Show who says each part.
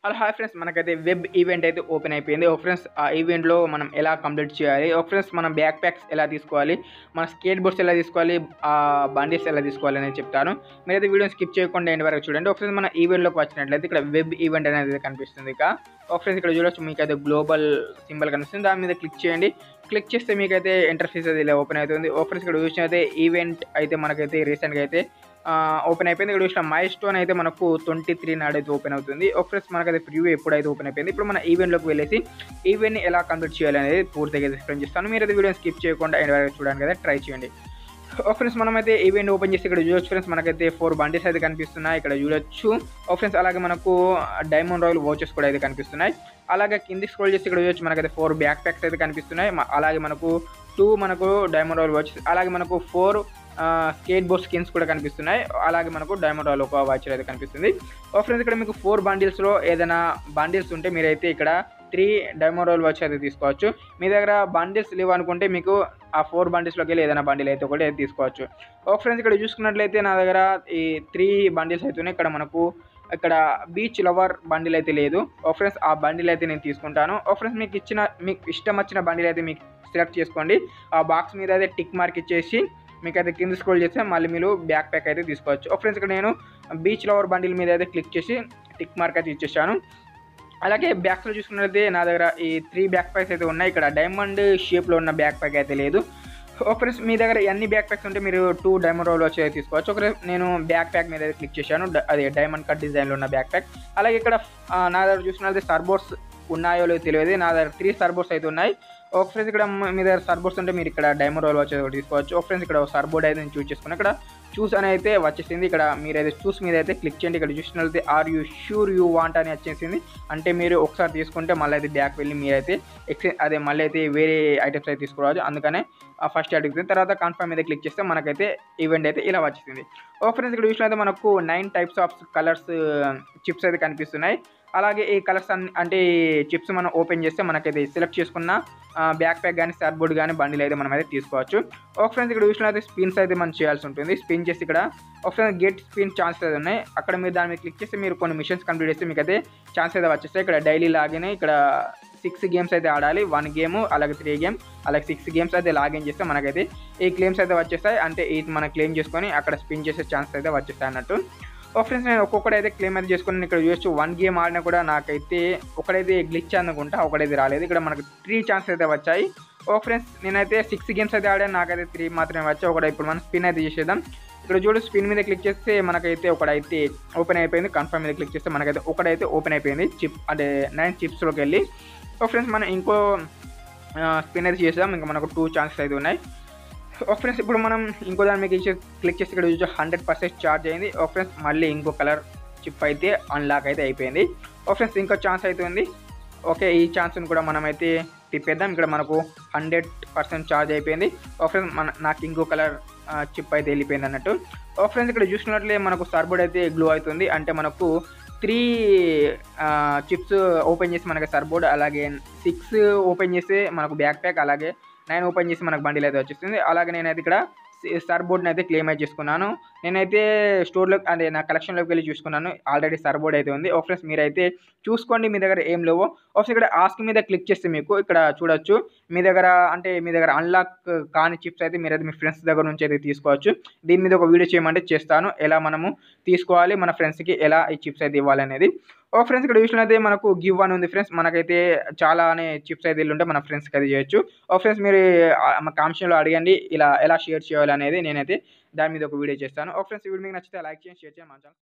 Speaker 1: hello hi friends మనకైతే web event అయితే open అయిపోయింది ఒక ఫ్రెండ్స్ ఆ ఈవెంట్లో మనం ఎలా కంప్లీట్ చేయాలి ఒక ఫ్రెండ్స్ మనం బ్యాక్ ప్యాక్స్ ఎలా తీసుకోవాలి మన స్కేట్ బోర్డ్స్ ఎలా తీసుకోవాలి ఆ బండిల్స్ ఎలా తీసుకోవాలి అనేది చెప్తాను మీరైతే వీడియో స్కిప్ చేయకుండా ఎండ్ వరకు చూడండి ఒక ఫ్రెండ్స్ మన ఈవెంట్లోకి వచ్చినట్లయితే ఇక్కడ వెబ్ ఈవెంట్ అనేది కనిపిస్తుంది ఇక ఒక ఫ్రెండ్స్ ఇక్కడ చూడొచ్చు మీకు అయితే గ్లోబల్ సింబల్ కనిపిస్తుంది దాని మీద క్లిక్ చేయండి క్లిక్ చేస్తే మీకైతే ఇంటర్ఫేస్ అయితే ఇలా ఓపెన్ అవుతుంది ఒక ఫ్రెండ్స్ ఇక్కడ చూసినైతే ఈవెంట్ అయితే మనకైతే రీసెంట్గా అయితే ఓపెన్ అయిపోయింది ఇక్కడ చూసిన మై స్టోన్ అయితే మనకు ట్వంటీ త్రీ నాడైతే ఓపెన్ అవుతుంది ఒక ఫ్రెండ్స్ మనకైతే ప్రివ్యూ ఎప్పుడైతే ఓపెన్ అయిపోయింది ఇప్పుడు మన ఈవెంట్లోకి వెళ్ళేసి ఈవెంట్ని ఎలా కంప్లీట్ చేయాలి అనేది పూర్తిగా ఎక్స్ప్లెయిన్ చేస్తాను మీరు అయితే వీడియో స్కిప్ చేయకుండా ఎండ్ వరకు చూడడానికి అయితే ట్రై చేయండి ఓ ఫ్రెండ్స్ మనమైతే ఈవెంట్ ఓపెన్ చేసి ఇక్కడ చూడొచ్చు ఫ్రెండ్స్ మనకైతే ఫోర్ బండిస్ అయితే కనిపిస్తున్నాయి ఇక్కడ చూడొచ్చు ఓ ఫ్రెండ్స్ అలాగే మనకు డైమండ్ రాయల్ వాచెస్ కూడా అయితే కనిపిస్తున్నాయి అలాగే కింది స్క్రోల్ చేసి ఇక్కడ చూడొచ్చు మనకైతే ఫోర్ బ్యాక్ ప్యాక్స్ అయితే కనిపిస్తున్నాయి మ- అలాగే మనకు టూ మనకు డైమండ్ రాయల్ వాచెస్ అలాగే మనకు ఫోర్ స్కేట్ బోర్డ్ స్కిన్స్ కూడా కనిపిస్తున్నాయి అలాగే మనకు డైమండ్ రాయల్ ఒక వాచర్ అయితే కనిపిస్తుంది ఓ ఫ్రెండ్స్ ఇక్కడ మీకు ఫోర్ బండిల్స్లో ఏదైనా బండిల్స్ ఉంటే మీరైతే ఇక్కడ త్రీ డైమండ్ రాయల్ వాచ్ అయితే తీసుకోవచ్చు మీ దగ్గర బండిల్స్ లేవు అనుకుంటే మీకు ఆ ఫోర్ బండిల్స్లోకి వెళ్ళి ఏదైనా బండిల్ అయితే ఒకటి అయితే తీసుకోవచ్చు ఓ ఫ్రెండ్స్ ఇక్కడ చూసుకున్నట్లయితే నా దగ్గర ఈ త్రీ బండిల్స్ అయితే ఉన్నాయి ఇక్కడ మనకు ఇక్కడ బీచ్ లవర్ బండిల్ అయితే లేదు ఓ ఫ్రెండ్స్ ఆ బండిల్ అయితే నేను తీసుకుంటాను ఓ ఫ్రెండ్స్ మీకు ఇచ్చిన మీకు ఇష్టం వచ్చిన బండిల్ అయితే మీకు సెలెక్ట్ చేసుకోండి ఆ బాక్స్ మీద అయితే టిక్ మార్క్ ఇచ్చేసి మీకు అయితే కింద స్క్రోల్ చేస్తే మళ్ళీ మీరు బ్యాక్ ప్యాక్ అయితే తీసుకోవచ్చు ఓ ఫ్రెండ్స్ ఇక్కడ నేను బీచ్ లవర్ బండిల్ మీద అయితే క్లిక్ చేసి టిక్ మార్క్ అయితే ఇచ్చేసాను అలాగే బ్యాక్స్లో చూసుకున్నట్లయితే నా దగ్గర ఈ త్రీ బ్యాక్ ప్యాక్స్ అయితే ఉన్నాయి ఇక్కడ డైమండ్ షేప్లో ఉన్న బ్యాక్ ప్యాక్ అయితే లేదు ఓ ఫ్రెండ్స్ మీ దగ్గర ఎన్ని బ్యాక్ ప్యాక్స్ ఉంటే మీరు టూ డైమండ్ రోల్ వచ్చి తీసుకోవచ్చు ఒక నేను బ్యాక్ ప్యాక్ మీద అయితే క్లిక్ చేశాను డ- అది డైమండ్ కట్ డిజైన్లో ఉన్న బ్యాక్ ప్యాక్ అలాగే ఇక్కడ ఆ, నా దగ్గర చూసినట్లయితే సర్బోర్డ్స్ ఉన్నాయో లేదో తెలియదు నా దగ్గర త్రీ సర్బోర్డ్స్ అయితే ఉన్నాయి ఒక ఫ్రెండ్స్ ఇక్కడ మ- మీ దగ్గర సర్బోర్డ్స్ ఉంటే మీరు ఇక్కడ డైమండ్ రోల్ వచ్చి ఒకటి తీసుకోవచ్చు ఒక ఫ్రెండ్స్ ఇక్కడ సర్బోర్డ్ అయితే నేను చూస్ చేసుకున్నాను ఇక్కడ చూస్ అని అయితే వచ్చేసింది ఇక్కడ మీరైతే చూస్ మీద అయితే క్లిక్ చేయండి ఇక్కడ చూసినట్లయితే are you sure you want అని వచ్చేసింది అంటే మీరు ఒకసారి తీసుకుంటే మళ్ళీ అయితే బ్యాక్ వెళ్ళి మీరైతే ఎక్స్ అదే మళ్ళీ అయితే వేరే ఐటమ్స్ అయితే తీసుకురావచ్చు అందుకనే ఫస్ట్ అడుగుతుంది తర్వాత కన్ఫర్మ్ మీద క్లిక్ చేస్తే మనకైతే ఈవెంట్ అయితే ఇలా వచ్చేసింది ఓ ఫ్రెండ్స్ ఇక్కడ చూసినట్లయితే మనకు nine types of colours chips అయితే కనిపిస్తున్నాయి అలాగే ఈ కలర్స్ అన్ని అంటే ఈ చిప్స్ మనం ఓపెన్ చేస్తే మనకైతే సెలెక్ట్ చేసుకున్న బ్యాక్ ప్యాక్ కానీ స్టార్ బోర్డ్ కానీ బండిల్ అయితే మనం అయితే తీసుకోవచ్చు ఒక ఫ్రెండ్స్ ఇక్కడ చూసినట్లయితే స్పిన్స్ అయితే మనం చేయాల్సి ఉంటుంది స్పిన్ చేసి ఇక్కడ ఒక ఫ్రెండ్స్ గెట్ స్పిన్ ఛాన్స్ అయితే ఉన్నాయి అక్కడ మీరు దాని మీద క్లిక్ చేస్తే మీరు కొన్ని మిషన్స్ కంప్లీట్ చేస్తే మీకు అయితే ఛాన్స్ అయితే వచ్చేస్తాయి ఇక్కడ డైలీ లాగిన్ ఇక్కడ సిక్స్ గేమ్స్ అయితే ఆడాలి వన్ గేమ్ అలాగే త్రీ గేమ్ అలాగే సిక్స్ గేమ్స్ అయితే లాగిన్ చేస్తే మనకైతే ఈ క్లెయిమ్స్ అయితే వచ్చేస్తాయి అంటే ఇది మనం క్లెయిమ్ చేసుకొని అక్కడ స్పిన్ చేసే ఛాన్స్ అయితే వచ్చేస్తాయి అన్నట్టు ఓ ఫ్రెండ్స్ నేను ఒక్కొక్కటి అయితే క్లెయిమ్ అయితే చేసుకుని ఇక్కడ చూడొచ్చు వన్ గేమ్ ఆడినా కూడా నాకైతే ఒకడైతే గ్లిచ్ అనుకుంటా ఒకడైతే రాలేదు ఇక్కడ మనకు త్రీ ఛాన్స్ అయితే వచ్చాయి ఓ ఫ్రెండ్స్ నేనైతే సిక్స్ గేమ్స్ అయితే ఆడాను నాకైతే త్రీ మాత్రమే వచ్చాయి ఒకటి ఇప్పుడు మనం స్పిన్ అయితే చేసేద్దాం ఇక్కడ చూడు స్పిన్ మీద క్లిక్ చేస్తే మనకైతే ఒకడైతే ఓపెన్ అయిపోయింది కన్ఫర్మ్ మీద క్లిక్ చేస్తే మనకైతే ఒకడైతే ఓపెన్ అయిపోయింది చిప్ అంటే నైన్ చిప్స్లోకి వెళ్ళి ఓ ఫ్రెండ్స్ మనం ఇంకో స్పిన్ అయితే చేసాం ఇంకా మనకు టూ ఛాన్సెస్ అయితే ఉన్నాయి ఒక ఫ్రెండ్స్ ఇప్పుడు మనం ఇంకో దాని మీద ఇచ్చే క్లిక్ చేసి ఇక్కడ చూసి హండ్రెడ్ పర్సెంట్ ఛార్జ్ అయింది ఒక ఫ్రెండ్స్ మళ్ళీ ఇంకో కలర్ చిప్ అయితే అన్లాక్ అయితే అయిపోయింది ఒక ఫ్రెండ్స్ ఇంకో ఛాన్స్ అయితే ఉంది ఓకే ఈ ఛాన్స్ని కూడా మనమైతే తిప్పేద్దాం ఇక్కడ మనకు హండ్రెడ్ పర్సెంట్ ఛార్జ్ అయిపోయింది ఒక ఫ్రెండ్స్ మన నాకు ఇంకో కలర్ చిప్ అయితే వెళ్ళిపోయింది అన్నట్టు ఒక ఫ్రెండ్స్ ఇక్కడ చూసినట్లే మనకు సర్బోర్డ్ అయితే గ్లో అవుతుంది అంటే మనకు త్రీ చిప్స్ ఓపెన్ చేసి మనకి సర్బోర్డ్ అలాగే సిక్స్ ఓపెన్ చేస్తే మనకు బ్యాక్ ప్యాక్ అలాగే నైన్ ఓపెన్ చేసి మనకు బండిల్ అయితే వచ్చేస్తుంది అలాగే నేనైతే ఇక్కడ సర్ బోర్డ్ని అయితే క్లెయిమ్ అయితే చేసుకున్నాను నేనైతే స్టోర్లో అంటే నా కలెక్షన్లోకి వెళ్ళి చూసుకున్నాను ఆల్రెడీ సర్ బోర్డ్ అయితే ఉంది ఓ ఫ్రెండ్స్ మీరైతే చూసుకోండి మీ దగ్గర ఏం లేవో ఆఫ్స్ ఇక్కడ ఆస్క్ మీద క్లిక్ చేస్తే మీకు ఇక్కడ చూడొచ్చు మీ దగ్గర అంటే మీ దగ్గర అన్లాక్ కాని చిప్స్ అయితే మీరైతే మీ ఫ్రెండ్స్ దగ్గర నుంచి అయితే తీసుకోవచ్చు దీని మీద ఒక వీడియో చేయమంటే చేస్తాను ఎలా మనము తీసుకోవాలి మన ఫ్రెండ్స్కి ఎలా ఈ చిప్స్ అయితే ఇవ్వాలి అనేది ఓ ఫ్రెండ్స్ ఇక్కడ చూసినట్లయితే మనకు గివ్ అని ఉంది ఫ్రెండ్స్ మనకైతే చాలానే చిప్స్ అయితే ఉంటే మన ఫ్రెండ్స్కి అది చేయొచ్చు ఓ ఫ్రెండ్స్ మీరు ఆ, మా కామెంట్స్లో అడగండి ఇలా ఎలా షేర్ చేయాలి అనేది నేనైతే దాని మీద ఒక వీడియో చేస్తాను ఓ ఫ్రెండ్స్ ఈ వీడియో మీకు నచ్చితే లైక్ చేయండి షేర్ చేయండి మన ఛానల్